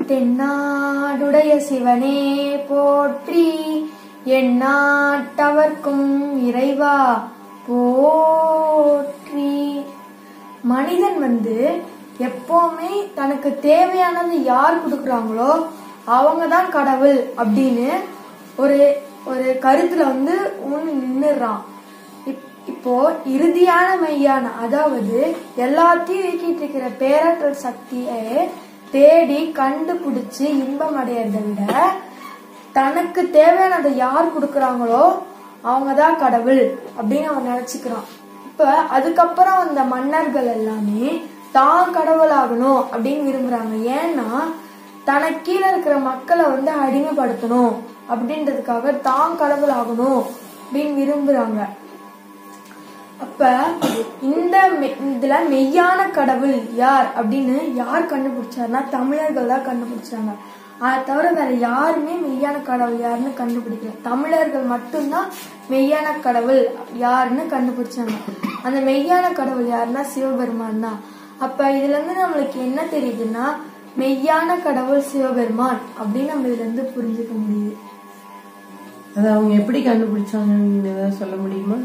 தென்னாடுடைய சிவனே போற்றி எந்நாட்டவர்க்கும் இறைவா போற்றி மனிதன் வந்து எப்பவுமே தனக்கு தேவையானது யார் கொடுக்குறாங்களோ அவங்க தான் கடவுள் அப்படின்னு ஒரு ஒரு கருத்துல வந்து ஊனி நின்னுறான் இப்- இப்போ இறுதியான மெய்யான அதாவது எல்லாத்தையும் இயக்கிட்டு இருக்கிற பேரற்றல் சக்தியை தேடி கண்டுபிடிச்சு இன்பம் அடையறதை விட தனக்கு தேவையானதை யார் கொடுக்கறாங்களோ அவங்க தான் கடவுள் அப்படின்னு அவன் நினைச்சுக்கிறான் இப்ப அதுக்கப்புறம் அந்த மன்னர்கள் எல்லாமே தான் கடவுளாகணும் அப்படின்னு விரும்புறாங்க ஏன்னா தனக்கு கீழே இருக்கிற மக்களை வந்து அடிமைப்படுத்தணும் அப்படின்றதுக்காக தான் கடவுளாகணும் அப்படின்னு விரும்புறாங்க அப்ப இந்த மெ- இதுல மெய்யான கடவுள் யார் அப்படின்னு யார் கண்டுபிடிச்சாருன்னா தமிழர்கள் தான் கண்டுபிடிச்சாங்க அதை தவிர வேற யாருமே மெய்யான கடவுள் யாருன்னு கண்டுபிடிக்கல தமிழர்கள் மட்டும்தான் மெய்யான கடவுள் யாருன்னு கண்டுபிடிச்சாங்க அந்த மெய்யான கடவுள் யாருன்னா சிவபெருமான் தான் அப்ப இதுல இருந்து நம்மளுக்கு என்ன தெரியுதுன்னா மெய்யான கடவுள் சிவபெருமான் அப்படின்னு நம்ம இதுல இருந்து புரிஞ்சுக்க முடியுது அது அவங்க எப்படி கண்டுபிடிச்சாங்கன்னு ஏதாவது சொல்ல முடியுமா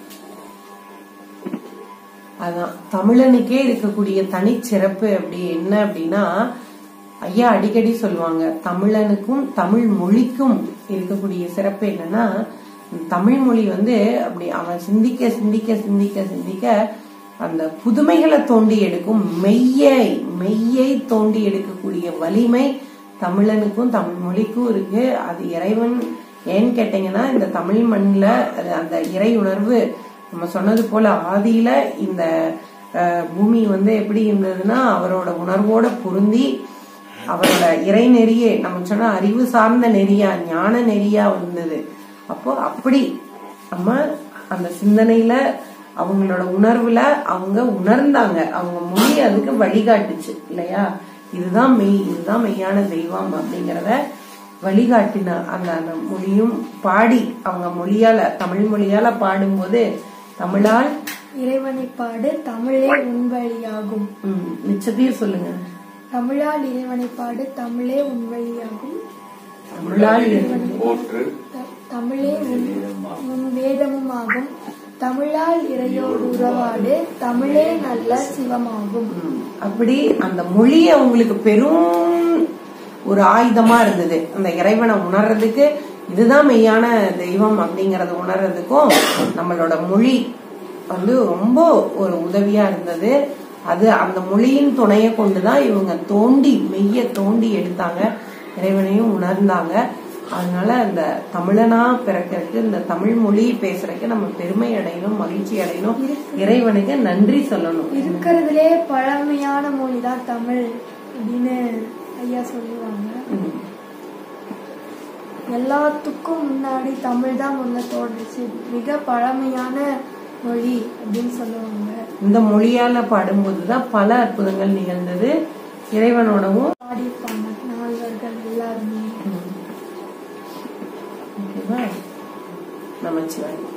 அதான் தமிழனுக்கே இருக்கக்கூடிய தனிச்சிறப்பு அப்படி என்ன அப்படின்னா ஐயா அடிக்கடி சொல்லுவாங்க தமிழனுக்கும் தமிழ் மொழிக்கும் இருக்கக்கூடிய சிறப்பு என்னன்னா தமிழ் மொழி வந்து அப்படி அவன் சிந்திக்க சிந்திக்க சிந்திக்க சிந்திக்க அந்த புதுமைகளை தோண்டி எடுக்கும் மெய்யை மெய்யை தோண்டி எடுக்கக்கூடிய வலிமை தமிழனுக்கும் தமிழ் மொழிக்கும் இருக்கு அது இறைவன் ஏன்னு கேட்டீங்கன்னா இந்த தமிழ் மண்ணில் அந்த இறை உணர்வு நம்ம சொன்னது போல ஆதியில இந்த அஹ், பூமி வந்து எப்படி இருந்ததுன்னா அவரோட உணர்வோட பொருந்தி அவரோட இறை நெறியே நம்ம சொன்ன அறிவு சார்ந்த நெறியா ஞான நெறியா வந்தது அப்போ அப்படி நம்ம அந்த சிந்தனையில அவங்களோட உணர்வுல அவங்க உணர்ந்தாங்க அவங்க மொழி அதுக்கு வழிகாட்டுச்சு இல்லையா இதுதான் மெய் இதுதான் மெய்யான தெய்வம் அப்படிங்கறத வழிகாட்டின அந்த அந்த மொழியும் பாடி அவங்க மொழியால தமிழ் மொழியால பாடும்போது தமிழால் இறைவனை பாடு தமிழே உண்வழியாகும் ம், மிச்சத்தையும் சொல்லுங்க தமிழால் இறைவனை பாடு தமிழே உண்வழியாகும் தமிழால் போற்று த- தமிழே உன் உன் வேதமுமாகும் தமிழால் இறையோடு உறவாடு தமிழே நல்ல சிவமாகும் ம். அப்படி அந்த மொழி அவங்களுக்கு பெரும் ஒரு ஆயுதமா இருந்தது அந்த இறைவனை உணர்றதுக்கு இதுதான் மெய்யான தெய்வம் அப்படிங்கறத உணர்றதுக்கும் நம்மளோட மொழி வந்து ரொம்ப ஒரு உதவியா இருந்தது அது அந்த மொழியின் துணையை கொண்டுதான் இவங்க தோண்டி மெய்ய தோண்டி எடுத்தாங்க இறைவனையும் உணர்ந்தாங்க அதனால அந்த தமிழனா பிறக்கிறதுக்கு இந்த தமிழ் மொழி பேசுறதுக்கு நம்ம பெருமை அடையணும் மகிழ்ச்சி அடையணும் இறைவனுக்கு நன்றி சொல்லணும் இருக்கிறதுலே பழமையான மொழி தான் தமிழ் அப்படின்னு ஐயா சொல்லுவாங்க ம். எல்லாத்துக்கும் முன்னாடி தமிழ் தான் முதல்ல தோன்றுச்சு மிக பழமையான மொழி அப்படின்னு சொல்லுவாங்க இந்த மொழியால பாடும்போதுதான் பல அற்புதங்கள் நிகழ்ந்தது இறைவனோடவும் பாடியிருப்பாங்க நால்வர்கள் எல்லாருமே ஓகேவா நமச்சிவாய்